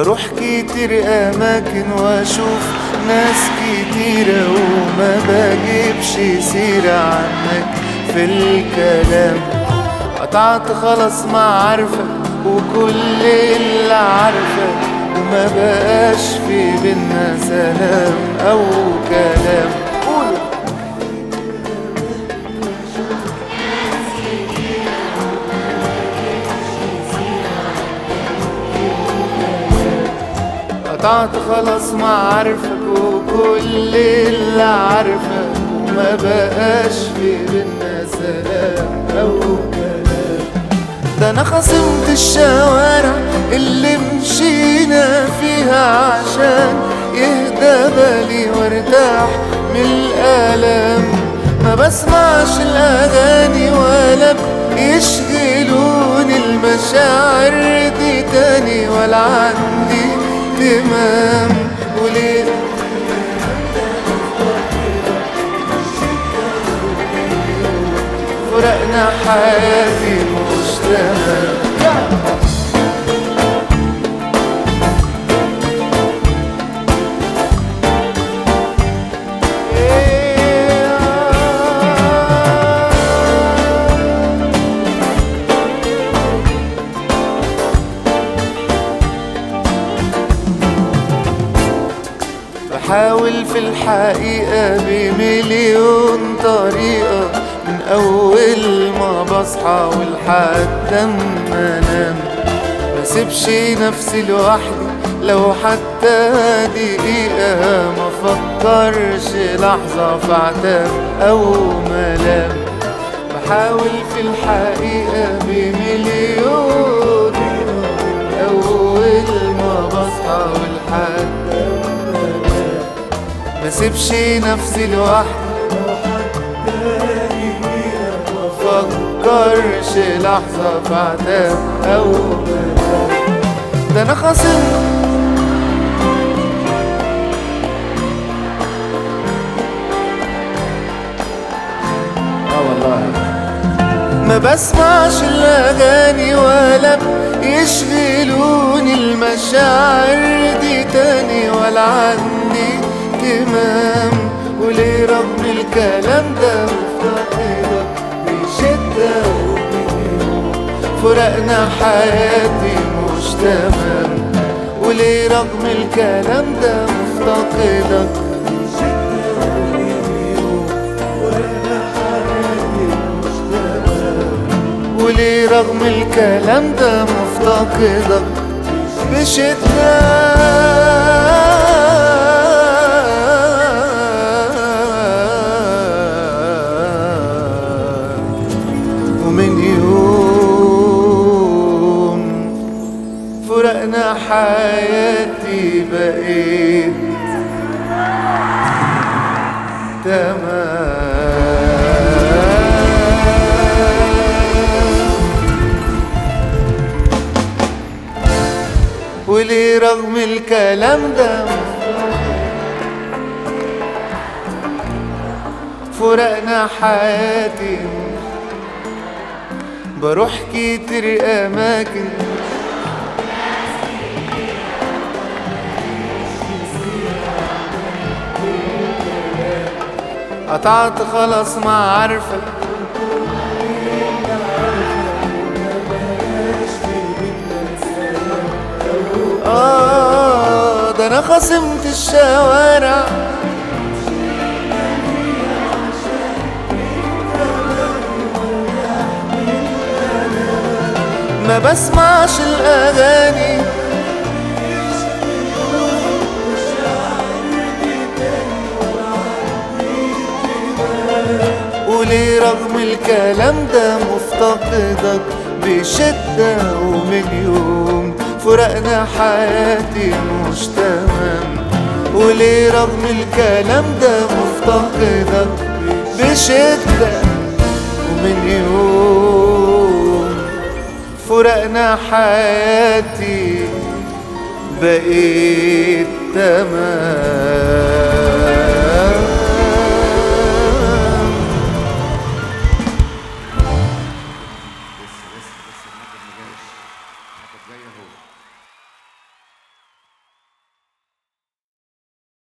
بروح كتير أماكن وأشوف ناس كتيرة وما بجيبش سيرة عنك في الكلام قطعت خلاص معارفك وكل اللي عارفك وما بقاش في بينا سلام أو كلام قول قطعت خلاص معارفك وكل اللي عارفك وما بقاش في بينا سلام أو كلام ده أنا خصمت الشوارع اللي مشينا فيها عشان يهدى بالي وارتاح من الآلام ما بسمعش الأغاني ولا يشغلوني المشاعر دي تاني ولا عندي اهتمام وليه فرقنا حياتي مش تمام بحاول في الحقيقة بمليون طريقة من أول ما بصحى ولحد ما أنام مسيبش نفسي لوحدي لو حتى دقيقة ما فكرش لحظة في عتاب أو ملام بحاول في الحقيقة بمليون أول ما بصحى ولحد ما سيبش نفسي لوحدي مفكرش لحظة في عتاب أو ملام ده أنا خاصم اه والله ما بسمعش الأغاني ولا يشغلوني المشاعر دي تاني ولا عندي اهتمام وليه رغم الكلام ده مفتقدك بشدة وبيوم فرقنا حياتي مش تمام وليه رغم الكلام ده مفتقدك بشدة وبيوم فرقنا حياتي مش تمام وليه رغم الكلام ده مفتقدك بشدة ومن يوم فرقنا حياتي بقيت تمام وليه رغم الكلام ده فرقنا حياتي بروح كتير أماكن قطعت خلاص معارفك آه ده أنا خصمت الشوارع ما بسمعش الأغاني وليه رغم الكلام ده مفتقدك بشدة ومن يوم فرقنا حياتي مش تمام وليه رغم الكلام ده مفتقدك بشدة ومن يوم فرقنا حياتي بقيت تمام